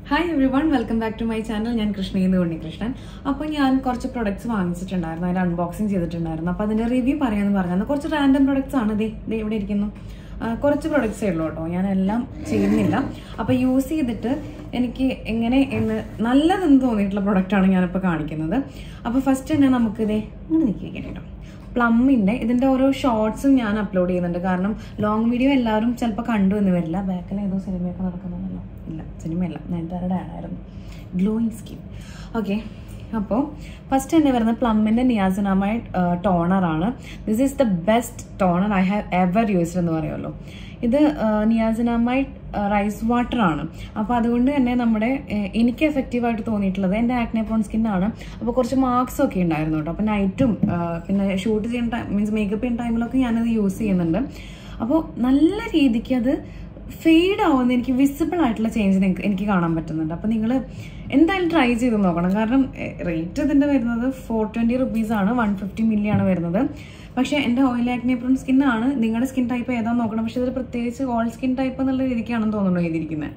hi everyone welcome back to my channel ഞാൻ കൃഷ്ണീന്ന് ഉണ്ണികൃഷ്ണൻ അപ്പോൾ ഞാൻ കുറച്ച് പ്രൊഡക്ട്സ് വാങ്ങിച്ചിട്ടുണ്ടായിരുന്നു അതിൻ്റെ അൺബോക്സിങ് ചെയ്തിട്ടുണ്ടായിരുന്നു അപ്പോൾ അതിൻ്റെ റിവ്യൂ പറയാമെന്ന് പറഞ്ഞത് കുറച്ച് റാൻഡം പ്രൊഡക്ട്സ് ആണ് ദേ ദേ ഇവിടെ ഇരിക്കുന്നു ആ, കുറച്ച് പ്രൊഡക്ട്സേ ഉള്ളൂ കേട്ടോ ഞാൻ എല്ലാം ചെയ്യുന്നില്ല അപ്പോൾ യൂസ് ചെയ്തിട്ട് എനിക്ക് എങ്ങനെ എന്ന് നല്ലതെന്ന് തോന്നിയിട്ടുള്ള പ്രൊഡക്റ്റാണ് ഞാനിപ്പോൾ കാണിക്കുന്നത് അപ്പോൾ ഫസ്റ്റ് തന്നെ നമുക്ക് ഇതേ ഇങ്ങനെ നിൽക്കുക കേട്ടോ പ്ലമ്മിൻ്റെ ഇതിൻ്റെ ഓരോ ഷോർട്സും ഞാൻ അപ്ലോഡ് ചെയ്യുന്നുണ്ട് കാരണം ലോങ് വീഡിയോ എല്ലാവരും ചിലപ്പോൾ കണ്ടു എന്ന് വരില്ല ബാക്കിൽ ഏതോ സിനിമയൊക്കെ നടക്കുന്നതല്ലോ ഇല്ല സിനിമയല്ല നയൻതാരയുടെ ആണായിരുന്നു ഗ്ലോയിങ് സ്കിൻ ഓക്കെ അപ്പോൾ ഫസ്റ്റ് തന്നെ വരുന്നത് പ്ലമ്മിൻ്റെ നിയാസിനാമൈഡ് ടോണറാണ് this is the best toner I have ever used എന്ന് പറയുമല്ലോ ഇത് നിയാസിനാമൈഡ് റൈസ് വാട്ടർ ആണ് അപ്പോൾ അതുകൊണ്ട് തന്നെ നമ്മുടെ ഏഹ്, എനിക്ക് എഫക്റ്റീവായിട്ട് തോന്നിയിട്ടുള്ളത് എൻ്റെ ആക്നെ പ്രോൺ സ്കിന്നാണ് അപ്പോൾ കുറച്ച് മാർക്സ് ഒക്കെ ഉണ്ടായിരുന്നു കേട്ടോ അപ്പോൾ നൈറ്റും പിന്നെ ഷൂട്ട് ചെയ്യുന്ന ടൈം മീൻസ് മേക്കപ്പ് ചെയ്യുന്ന ടൈമിലൊക്കെ ഞാനത് യൂസ് ചെയ്യുന്നുണ്ട് അപ്പോൾ നല്ല രീതിക്ക് അത് ഫെയ്ഡ് ആവുന്ന എനിക്ക് വിസിബിൾ ആയിട്ടുള്ള ചേഞ്ച് നിങ്ങൾക്ക് എനിക്ക് കാണാൻ പറ്റുന്നുണ്ട് അപ്പോൾ നിങ്ങൾ എന്തായാലും ട്രൈ ചെയ്ത് നോക്കണം കാരണം റേറ്റ് ഇതിൻ്റെ വരുന്നത് ഫോർ ട്വൻറ്റി റുപ്പീസാണ് വൺ ഫിഫ്റ്റി മില്ലി ആണ് വരുന്നത് പക്ഷേ എൻ്റെ ഓയിൽ ആക്നെ പ്രോൺ സ്കിന്നാണ് നിങ്ങളുടെ സ്കിൻ ടൈപ്പ് ഏതാണെന്ന് നോക്കണം പക്ഷേ ഇതിൽ പ്രത്യേകിച്ച് ഓൾ സ്കിൻ ടൈപ്പ് എന്നുള്ള രീതിക്കാണെന്ന് തോന്നുന്നു എഴുതിയിരിക്കുന്നത്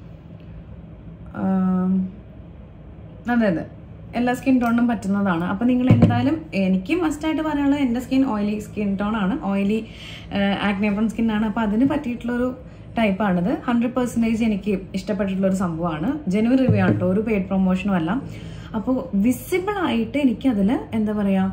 അതെ അതെ എല്ലാ സ്കിൻ ടോണിനും പറ്റുന്നതാണ് അപ്പം നിങ്ങൾ എന്തായാലും എനിക്ക് മസ്റ്റായിട്ട് പറയാനുള്ളത് എൻ്റെ സ്കിൻ ഓയിലി സ്കിൻ ടോൺ ആണ് ഓയിലി ആക്നേപ്രോൺ സ്കിൻ ആണ് അപ്പം അതിന് പറ്റിയിട്ടുള്ളൊരു ടൈപ്പാണിത് ഹൺഡ്രഡ് പെർസെൻറ്റേജ് എനിക്ക് ഇഷ്ടപ്പെട്ടിട്ടുള്ള ഒരു സംഭവമാണ് ജെനുവൻ റിവ്യൂ ആണ് കേട്ടോ ഒരു പെയ്ഡ് പ്രൊമോഷനും അല്ല അപ്പോൾ വിസിബിൾ ആയിട്ട് എനിക്കതിൽ എന്താ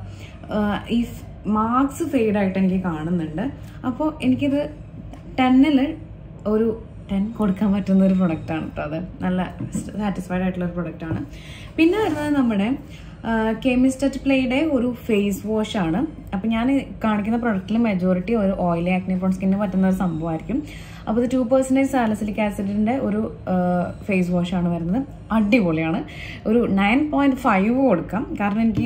പറയുക ഈ മാർക്സ് ഫെയ്ഡ് ആയിട്ട് എനിക്ക് കാണുന്നുണ്ട് അപ്പോൾ എനിക്കിത് ടെന്നിൽ ഒരു ടെൻ കൊടുക്കാൻ പറ്റുന്ന ഒരു പ്രൊഡക്റ്റാണ് കേട്ടോ അത് നല്ല സാറ്റിസ്ഫൈഡ് ആയിട്ടുള്ള ഒരു പ്രൊഡക്റ്റാണ് പിന്നെ വരുന്നത് നമ്മുടെ കെമിസ്റ്ററ്റ് പ്ലേയുടെ ഒരു ഫേസ് വാഷ് ആണ് അപ്പം ഞാൻ കാണിക്കുന്ന പ്രൊഡക്റ്റിൽ മെജോറിറ്റി ഒരു ഓയിലി ആക്നെ പ്രോൺ സ്കിന്നിന് പറ്റുന്ന ഒരു സംഭവമായിരിക്കും അപ്പോൾ ഇത് ടു പെർസെൻറ്റേജ് സാലസിലിക് ആസിഡിൻ്റെ ഒരു ഫേസ് വാഷ് ആണ് വരുന്നത് അടിപൊളിയാണ് ഒരു നയൻ പോയിൻറ്റ് ഫൈവ് കൊടുക്കാം കാരണം എനിക്ക്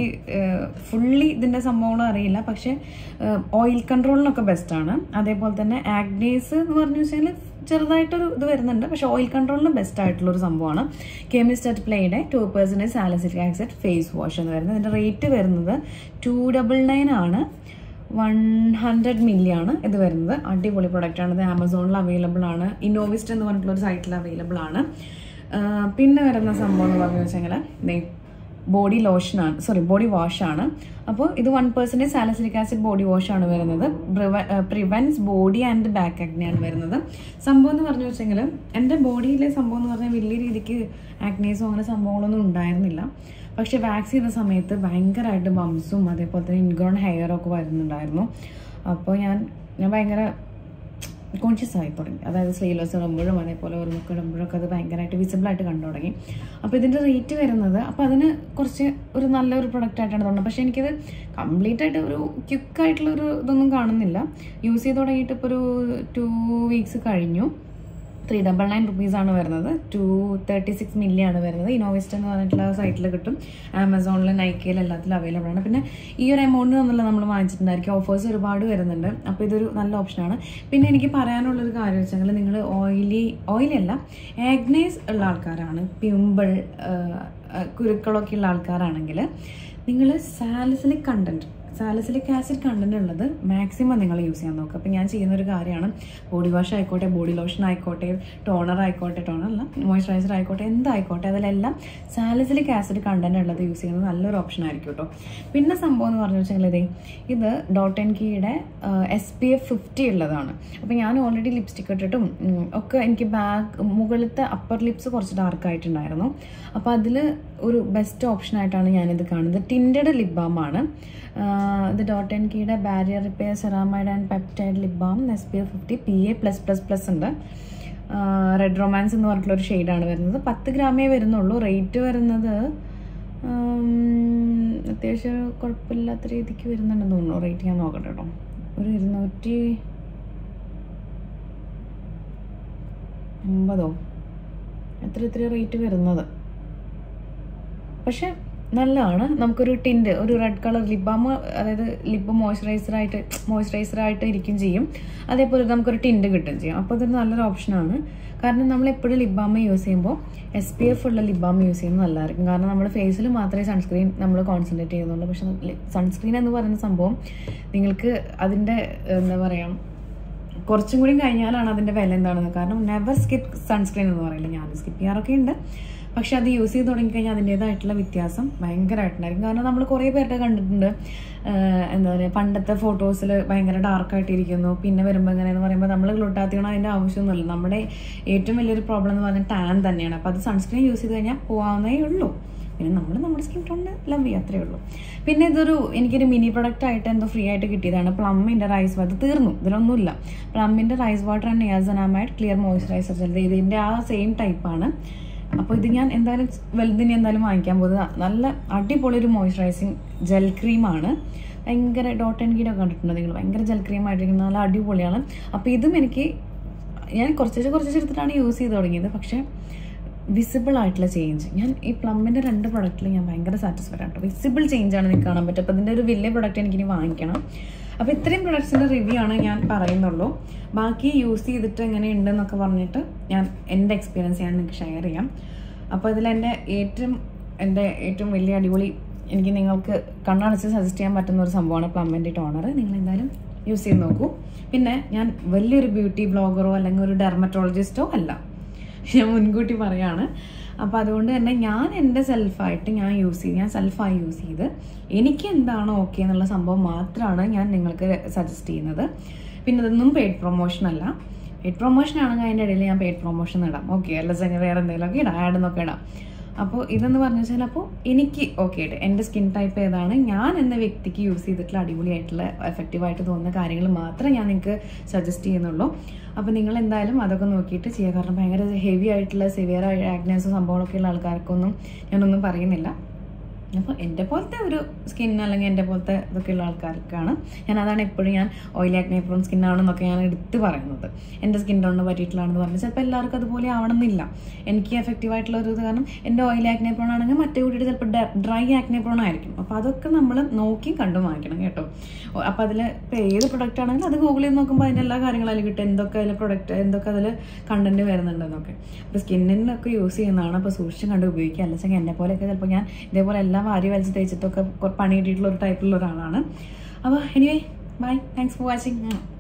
ഫുള്ളി ഇതിൻ്റെ സംഭവങ്ങൾ അറിയില്ല പക്ഷേ ഓയിൽ കൺട്രോളിനൊക്കെ ബെസ്റ്റാണ് അതേപോലെ തന്നെ ആഗ്നേസ് എന്ന് പറഞ്ഞു വെച്ചാൽ ചെറുതായിട്ടൊരു ഇത് വരുന്നുണ്ട് പക്ഷേ ഓയിൽ കൺട്രോളിന് ബെസ്റ്റ് ആയിട്ടുള്ള ഒരു സംഭവമാണ് കെമിസ്റ്ററ്റ് പ്ലേയുടെ two percentage salicylic acid face wash എന്ന് പറയുന്നത് ഇതിൻ്റെ റേറ്റ് വരുന്നത് ടു ഡബിൾ നയൻ ആണ് വൺ ഹൺഡ്രഡ് മില്ലി ആണ് ഇത് വരുന്നത് അടിപൊളി പ്രൊഡക്റ്റ് ആണ് ഇത് ആമസോണിൽ അവൈലബിൾ ആണ് ഇന്നോവിസ്റ്റ് എന്ന് പറഞ്ഞിട്ടുള്ള ഒരു സൈറ്റിൽ അവൈലബിൾ ആണ് ആ, പിന്നെ വരുന്ന സംഭവം എന്ന് പറഞ്ഞു വെച്ചെങ്കിൽ ബോഡി ലോഷനാണ് സോറി ബോഡി വാഷാണ് അപ്പോൾ ഇത് one percentage salicylic acid body വാഷാണ് വരുന്നത് പ്രിവെൻസ് ബോഡി ആൻഡ് ബാക്ക് ആക്നെയാണ് വരുന്നത് സംഭവം എന്ന് പറഞ്ഞു വെച്ചെങ്കിൽ എൻ്റെ ബോഡിയിലെ സംഭവം എന്ന് പറഞ്ഞാൽ വലിയ രീതിക്ക് ആക്നേസോ അങ്ങനെ സംഭവങ്ങളൊന്നും ഉണ്ടായിരുന്നില്ല പക്ഷെ വാക്സ് ചെയ്ത സമയത്ത് ഭയങ്കരമായിട്ട് ബംസും അതേപോലെ തന്നെ ഇൻഗ്രോൺ ഹെയറൊക്കെ വരുന്നുണ്ടായിരുന്നു അപ്പോൾ ഞാൻ ഞാൻ ഭയങ്കര കോൺഷ്യസ് ആയി തുടങ്ങി അതായത് സ്ലീവ്ലെസ് ഇടുമ്പോഴും അതേപോലെ ഒരു മുക്ക് ഇടുമ്പോഴൊക്കെ അത് ഭയങ്കരമായിട്ട് വിസിബിൾ ആയിട്ട് കണ്ടു തുടങ്ങി അപ്പോൾ ഇതിൻ്റെ റേറ്റ് വരുന്നത് അപ്പോൾ അതിന് കുറച്ച് ഒരു നല്ലൊരു പ്രൊഡക്റ്റ് ആയിട്ടാണ് തോന്നുന്നത് പക്ഷേ എനിക്കിത് കംപ്ലീറ്റ് ആയിട്ട് ഒരു ക്വിക്കായിട്ടുള്ള ഒരു ഇതൊന്നും കാണുന്നില്ല യൂസ് ചെയ്ത് തുടങ്ങിയിട്ട് ഇപ്പോൾ ഒരു ടു വീക്സ് കഴിഞ്ഞു ത്രീ ഡബിൾ നയൻ റുപ്പീസാണ് വരുന്നത് ടു തേർട്ടി സിക്സ് മില്ലി ആണ് വരുന്നത് ഇനോവിസ്റ്റ് എന്ന് പറഞ്ഞിട്ടുള്ള സൈറ്റിൽ കിട്ടും ആമസോണിൽ നൈക്കയിൽ എല്ലാത്തിലും അവൈലബിൾ ആണ് പിന്നെ ഈ ഒരു എമൗണ്ട് തന്നുള്ള നമ്മൾ വാങ്ങിച്ചിട്ടുണ്ടായിരിക്കും ഓഫേഴ്സ് ഒരുപാട് വരുന്നുണ്ട് അപ്പോൾ ഇതൊരു നല്ല ഓപ്ഷനാണ് പിന്നെ എനിക്ക് പറയാനുള്ളൊരു കാര്യം വെച്ചാൽ നിങ്ങൾ ഓയിലി ഓയിലല്ല ആഗ്നേസ് ഉള്ള ആൾക്കാരാണ് പിമ്പിൾ കുരുക്കളൊക്കെ ഉള്ള ആൾക്കാരാണെങ്കിൽ നിങ്ങൾ salicylic content salicylic acid content ഉള്ളത് മാക്സിമം നിങ്ങൾ യൂസ് ചെയ്യാൻ നോക്കുക അപ്പോൾ ഞാൻ ചെയ്യുന്ന ഒരു കാര്യമാണ് ബോഡി വാഷ് ആയിക്കോട്ടെ ബോഡി ലോഷൻ ആയിക്കോട്ടെ ടോണർ ആയിക്കോട്ടെ ടോണർ അല്ല മോയ്സ്ചറൈസർ ആയിക്കോട്ടെ എന്തായിക്കോട്ടെ അതിലെല്ലാം സാലസിലിക് ആസിഡ് കണ്ടന്റ് ഉള്ളത് യൂസ് ചെയ്യുന്നത് നല്ലൊരു ഓപ്ഷൻ ആയിരിക്കും കേട്ടോ പിന്നെ സംഭവം എന്ന് പറഞ്ഞു വെച്ചാൽ ഇതേ ഇത് ഡോട്ട് എൻ കീയുടെ എസ് പി എഫ് ഫിഫ്റ്റി ഉള്ളതാണ് അപ്പോൾ ഞാൻ ഓൾറെഡി ലിപ്സ്റ്റിക് ഇട്ടിട്ടും ഉം, ഒക്കെ എനിക്ക് ബാക്ക് മുകളിലത്തെ അപ്പർ ലിപ്സ് കുറച്ച് ഡാർക്ക് ആയിട്ടുണ്ടായിരുന്നു അപ്പോൾ അതിൽ ഒരു ബെസ്റ്റ് ഓപ്ഷൻ ആയിട്ടാണ് ഞാനിത് കാണുന്നത് ടിൻറ്റഡ് ലിപ് ബാം ആണ് ആഹ് ഇത് ഡോട്ട് എൻ കീയുടെ barrier repair ceramide and peptide lip balm S P F fifty P A plus plus plus ഉണ്ട് റെഡ് റൊമാൻസ് എന്ന് പറഞ്ഞിട്ടുള്ള ഒരു ഷെയ്ഡാണ് വരുന്നത് പത്ത് ഗ്രാമേ വരുന്നുള്ളൂ റേറ്റ് വരുന്നത് ഉം, അത്യാവശ്യം കുഴപ്പമില്ലാത്ത രീതിക്ക് വരുന്നുണ്ടെന്ന് തോന്നുന്നു റേറ്റ് ഞാൻ നോക്കട്ടെ കേട്ടോ ഒരു ഇരുന്നൂറ്റി അമ്പതോ എത്ര എത്ര റേറ്റ് വരുന്നത് പക്ഷെ നല്ലതാണ് നമുക്കൊരു ടിൻറ്റ് ഒരു റെഡ് കളർ ലിപ് ബാം അതായത് ലിപ്പ് മോയ്സ്ചറൈസറായിട്ട് മോയ്സ്ചറൈസറായിട്ട് ഇരിക്കും ചെയ്യും അതേപോലെ നമുക്കൊരു ടിൻറ്റ് കിട്ടുകയും ചെയ്യും അപ്പോൾ ഇതൊരു നല്ലൊരു ഓപ്ഷനാണ് കാരണം നമ്മൾ എപ്പോഴും ലിപ് ബാം യൂസ് ചെയ്യുമ്പോൾ എസ് പി എഫ് ഉള്ള ലിപ് ബാം യൂസ് ചെയ്യുന്നത് നല്ലതായിരിക്കും കാരണം നമ്മുടെ ഫേസിൽ മാത്രമേ സൺസ്ക്രീൻ നമ്മൾ കോൺസെൻട്രേറ്റ് ചെയ്യുന്നുള്ളൂ പക്ഷെ സൺസ്ക്രീൻ എന്ന് പറയുന്ന സംഭവം നിങ്ങൾക്ക് അതിൻ്റെ എന്താ പറയുക കുറച്ചും കൂടി കഴിഞ്ഞാലാണ് അതിൻ്റെ വില എന്താണെന്ന് കാരണം നെവർ സ്കിപ്പ് സൺസ്ക്രീൻ എന്ന് പറയില്ല ഞാൻ സ്കിപ്പ് ചെയ്യാറൊക്കെ ഉണ്ട് പക്ഷെ അത് യൂസ് ചെയ്ത് തുടങ്ങിക്കഴിഞ്ഞാൽ അതിൻ്റേതായിട്ടുള്ള വ്യത്യാസം ഭയങ്കരമായിട്ടുണ്ടായിരിക്കും കാരണം നമ്മൾ കുറേ പേരുടെ കണ്ടിട്ടുണ്ട് ആഹ് എന്താ പറയുക പണ്ടത്തെ ഫോട്ടോസിൽ ഭയങ്കര ഡാർക്കായിട്ടിരിക്കുന്നു പിന്നെ വരുമ്പോൾ എങ്ങനെയെന്ന് പറയുമ്പോൾ നമ്മൾ ഗ്ലൂട്ടാത്തിയണം അതിൻ്റെ ആവശ്യമൊന്നുമില്ല നമ്മുടെ ഏറ്റവും വലിയൊരു പ്രോബ്ലം എന്ന് പറഞ്ഞാൽ ടാൻ തന്നെയാണ് അപ്പോൾ അത് സൺസ്ക്രീൻ യൂസ് ചെയ്ത് കഴിഞ്ഞാൽ പോകാവുന്നേ ഉള്ളൂ പിന്നെ നമ്മൾ നമ്മുടെ സ്കിൻ ടോണിന് ലവ് ചെയ്യുക അത്രേ ഉള്ളൂ പിന്നെ ഇതൊരു എനിക്കൊരു മിനി പ്രൊഡക്റ്റ് ആയിട്ട് എന്തോ ഫ്രീ ആയിട്ട് കിട്ടിയതാണ് പ്ലമ്മിൻ്റെ റൈസ് വാട്ടർ തീർന്നു ഇതിലൊന്നുമില്ല പ്ലമ്മിൻ്റെ rice water and niacinamide clear moisturiser gel ഇതിൻ്റെ ആ സെയിം ടൈപ്പാണ് അപ്പോൾ ഇത് ഞാൻ എന്തായാലും വലുതിന് എന്തായാലും വാങ്ങിക്കാൻ പോകുന്നത് നല്ല അടിപൊളി ഒരു മോയ്സ്ചറൈസിങ് ജെൽ ക്രീമാണ് ഭയങ്കര ഡോട്ട് ആൻഡ് ഗീഡൊക്കെ കണ്ടിട്ടുണ്ടോ നിങ്ങൾ ഭയങ്കര ജെൽ ക്രീം ആയിട്ടിരിക്കുന്നത് നല്ല അടിപൊളിയാണ് അപ്പോൾ ഇതും എനിക്ക് ഞാൻ കുറച്ച് കുറച്ച് എടുത്തിട്ടാണ് യൂസ് ചെയ്ത് തുടങ്ങിയത് പക്ഷേ വിസിബിൾ ആയിട്ടുള്ള ചേഞ്ച് ഞാൻ ഈ പ്ലമ്മിൻ്റെ രണ്ട് പ്രൊഡക്റ്റിൽ ഞാൻ ഭയങ്കര സാറ്റിസ്ഫൈഡ് ആണ് വിസിബിൾ ചേഞ്ച് ആണ് നിങ്ങൾക്ക് കാണാൻ പറ്റും അപ്പോൾ ഇതിൻ്റെ ഒരു വലിയ പ്രൊഡക്റ്റ് എനിക്കിനി വാങ്ങിക്കണം അപ്പോൾ ഇത്രയും പ്രൊഡക്ട്സിൻ്റെ റിവ്യൂ ആണ് ഞാൻ പറയുന്നുള്ളൂ ബാക്കി യൂസ് ചെയ്തിട്ട് എങ്ങനെയുണ്ടെന്നൊക്കെ പറഞ്ഞിട്ട് ഞാൻ എൻ്റെ എക്സ്പീരിയൻസ് ഞാൻ നിങ്ങൾക്ക് ഷെയർ ചെയ്യാം അപ്പോൾ ഇതിൽ എൻ്റെ ഏറ്റവും എൻ്റെ ഏറ്റവും വലിയ അടിപൊളി എനിക്ക് നിങ്ങൾക്ക് കണ്ണടച്ച് സജസ്റ്റ് ചെയ്യാൻ പറ്റുന്ന ഒരു സംഭവമാണ് പ്ലമ്മിൻ്റെ ടോണർ നിങ്ങൾ എന്തായാലും യൂസ് ചെയ്ത് നോക്കൂ പിന്നെ ഞാൻ വലിയൊരു ബ്യൂട്ടി ബ്ലോഗറോ അല്ലെങ്കിൽ ഒരു ഡെർമറ്റോളജിസ്റ്റോ അല്ല ഞാൻ മുൻകൂട്ടി പറയാണ് അപ്പോൾ അതുകൊണ്ട് തന്നെ ഞാൻ എൻ്റെ സെൽഫായിട്ട് ഞാൻ യൂസ് ചെയ്ത് ഞാൻ സെൽഫായി യൂസ് ചെയ്ത് എനിക്ക് എന്താണോ ഓക്കെ എന്നുള്ള സംഭവം മാത്രമാണ് ഞാൻ നിങ്ങൾക്ക് സജസ്റ്റ് ചെയ്യുന്നത് പിന്നെ ഇതൊന്നും പെയ്ഡ് പ്രൊമോഷൻ അല്ല പെയ്ഡ് പ്രൊമോഷൻ ആണെങ്കിൽ അതിൻ്റെ ഇടയിൽ ഞാൻ പെയ്ഡ് പ്രൊമോഷൻ ഇടാം ഓക്കെ അല്ല വേറെ എന്തെങ്കിലുമൊക്കെ ഇടാം ആഡ് എന്നൊക്കെ ഇടാം അപ്പോൾ ഇതെന്ന് പറഞ്ഞു വെച്ചാൽ അപ്പോൾ എനിക്ക് ഓക്കെ ആയിട്ട് എൻ്റെ സ്കിൻ ടൈപ്പ് ഏതാണ് ഞാൻ എന്ന വ്യക്തിക്ക് യൂസ് ചെയ്തിട്ടുള്ള അടിപൊളിയായിട്ടുള്ള എഫക്റ്റീവായിട്ട് തോന്നുന്ന കാര്യങ്ങൾ മാത്രമേ ഞാൻ നിങ്ങൾക്ക് സജസ്റ്റ് ചെയ്യുന്നുള്ളൂ അപ്പോൾ നിങ്ങൾ എന്തായാലും അതൊക്കെ നോക്കിയിട്ട് ചെയ്യുക കാരണം ഭയങ്കര ഹെവി ആയിട്ടുള്ള സിവിയർ ആഗ്നസ് സംഭവങ്ങളൊക്കെ ഉള്ള ആൾക്കാർക്കൊന്നും ഞാനൊന്നും പറയുന്നില്ല അപ്പോൾ എൻ്റെ പോലത്തെ ഒരു സ്കിൻ അല്ലെങ്കിൽ എൻ്റെ പോലത്തെ ഇതൊക്കെ ഉള്ള ആൾക്കാർക്കാണ് ഞാൻ അതാണ് എപ്പോഴും ഞാൻ ഓയിലി ആക്നെ പ്രോൺ സ്കിന്നാണെന്നൊക്കെ ഞാൻ എടുത്ത് പറയുന്നത് എൻ്റെ സ്കിൻ ടോണിന് പറ്റിയിട്ടുള്ളതാണെന്ന് പറഞ്ഞാൽ ചിലപ്പോൾ എല്ലാവർക്കും അതുപോലെ ആവണമെന്നില്ല എനിക്ക് എഫക്റ്റീവ് ആയിട്ടുള്ള ഒരു ഇത് കാരണം എൻ്റെ ഓയിലി ആക്നെ പ്രോൺ ആണെങ്കിൽ മറ്റേ കൂട്ടിയിട്ട് ചിലപ്പോൾ ഡ്രൈ ആക്നെ പ്രോൺ ആയിരിക്കും അപ്പോൾ അതൊക്കെ നമ്മൾ നോക്കി കണ്ടു വാങ്ങിക്കണം കേട്ടോ അപ്പോൾ അതിൽ ഇപ്പോൾ ഏത് പ്രൊഡക്റ്റ് ആണെങ്കിലും അത് ഗൂഗിൾ ചെയ്ത് നോക്കുമ്പോൾ അതിൻ്റെ എല്ലാ കാര്യങ്ങളും അതിൽ കിട്ടും എന്തൊക്കെ അതിൽ പ്രൊഡക്റ്റ് എന്തൊക്കെ അതിൽ കണ്ടന്റ് വരുന്നുണ്ടെന്നൊക്കെ അപ്പോൾ സ്കിന്നിനൊക്കെ യൂസ് ചെയ്യുന്നതാണ് അപ്പോൾ സൂക്ഷിച്ചും കണ്ട് ഉപയോഗിക്കുക അല്ലെങ്കിൽ എന്നെ പോലെയൊക്കെ ചിലപ്പോൾ ഞാൻ ഇതേപോലെ എല്ലാം വാരി വലിച്ച് തേച്ചിട്ടൊക്കെ പണി കിട്ടിയിട്ടുള്ള ഒരു ടൈപ്പിലുള്ള ഒരാളാണ് അപ്പോൾ anyway bye thanks for watching